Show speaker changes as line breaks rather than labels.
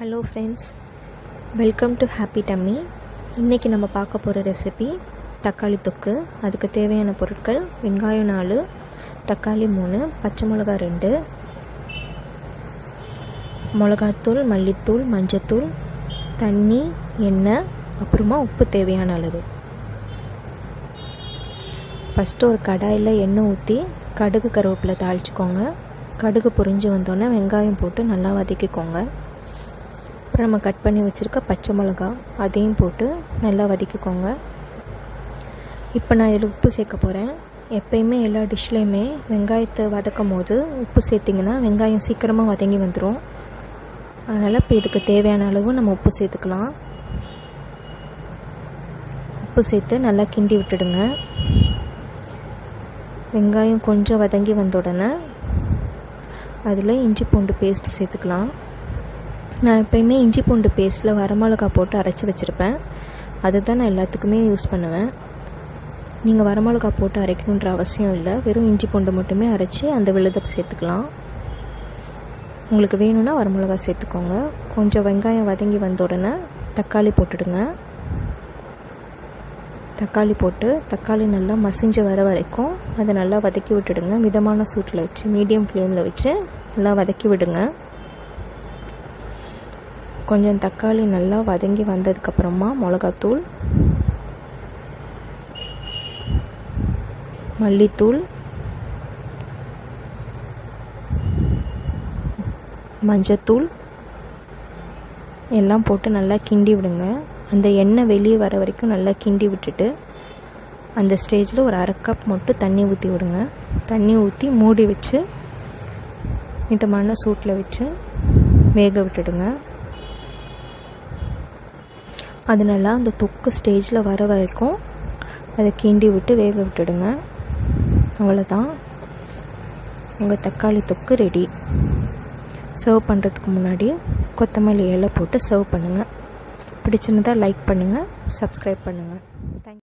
hello friends welcome to happy tummy இன்றைக்கி நம்ம பார்க்க போகிற ரெசிபி தக்காளி தொக்கு அதுக்கு தேவையான பொருட்கள் வெங்காயம் நாலு தக்காளி மூணு பச்சை மிளகா ரெண்டு மிளகாத்தூள் மல்லித்தூள் மஞ்சத்தூள் தண்ணி எண்ணெய் அப்புறமா உப்பு தேவையான அளவு ஃபஸ்ட்டு ஒரு கடாயில் எண்ணெய் ஊற்றி கடுகு கருவேப்பிலை தாளிச்சிக்கோங்க கடுகு பொரிஞ்சு வந்தோடனே வெங்காயம் போட்டு நல்லா வதக்கிக்கோங்க அப்புறம் நம்ம கட் பண்ணி வச்சுருக்க பச்சை மிளகா அதையும் போட்டு நல்லா வதக்கிக்கோங்க இப்போ நான் இதில் உப்பு சேர்க்க போகிறேன் எப்பயுமே எல்லா டிஷ்லேயுமே வெங்காயத்தை வதக்கும் போது உப்பு சேர்த்திங்கன்னா வெங்காயம் சீக்கிரமாக வதங்கி வந்துடும் அதனால் இப்போ இதுக்கு தேவையான அளவு நம்ம உப்பு சேர்த்துக்கலாம் உப்பு சேர்த்து நல்லா கிண்டி விட்டுடுங்க வெங்காயம் கொஞ்சம் வதங்கி வந்த உடனே அதில் இஞ்சி பூண்டு பேஸ்ட் சேர்த்துக்கலாம் நான் எப்பயுமே இஞ்சி பூண்டு பேஸ்ட்டில் வரமிளகா போட்டு அரைச்சி வச்சுருப்பேன் அதுதான் நான் எல்லாத்துக்குமே யூஸ் பண்ணுவேன் நீங்கள் வரமிளகா போட்டு அரைக்கணுன்ற அவசியம் இல்லை வெறும் இஞ்சி பூண்டு மட்டுமே அரைச்சி அந்த விழுதை சேர்த்துக்கலாம் உங்களுக்கு வேணும்னா வரமிளகா சேர்த்துக்கோங்க கொஞ்சம் வெங்காயம் வதங்கி வந்த உடனே தக்காளி போட்டுடுங்க தக்காளி போட்டு தக்காளி நல்லா மசிஞ்சு வர வரைக்கும் அதை நல்லா வதக்கி விட்டுடுங்க மிதமான சூட்டில் வச்சு மீடியம் ஃப்ளேமில் வச்சு நல்லா வதக்கி விடுங்க கொஞ்சம் தக்காளி நல்லா வதங்கி வந்ததுக்கப்புறமா மிளகாத்தூள் மல்லித்தூள் மஞ்சத்தூள் எல்லாம் போட்டு நல்லா கிண்டி விடுங்க அந்த எண்ணெய் வெளியே வர வரைக்கும் நல்லா கிண்டி விட்டுட்டு அந்த ஸ்டேஜில் ஒரு அரை கப் மட்டும் தண்ணி ஊற்றி விடுங்க தண்ணி ஊற்றி மூடி வச்சு மிதமான சூட்டில் வச்சு வேக விட்டுடுங்க அது நல்லா அந்த தொக்கு ஸ்டேஜில் வர வரைக்கும் அதை கிண்டி விட்டு வேக விட்டுடுங்க அவ்வளோதான் உங்கள் தக்காளி தொக்கு ரெடி சர்வ் பண்ணுறதுக்கு முன்னாடி கொத்தமல்லி இலை போட்டு சர்வ் பண்ணுங்கள் பிடிச்சிருந்தால் லைக் பண்ணுங்கள் சப்ஸ்கிரைப் பண்ணுங்கள்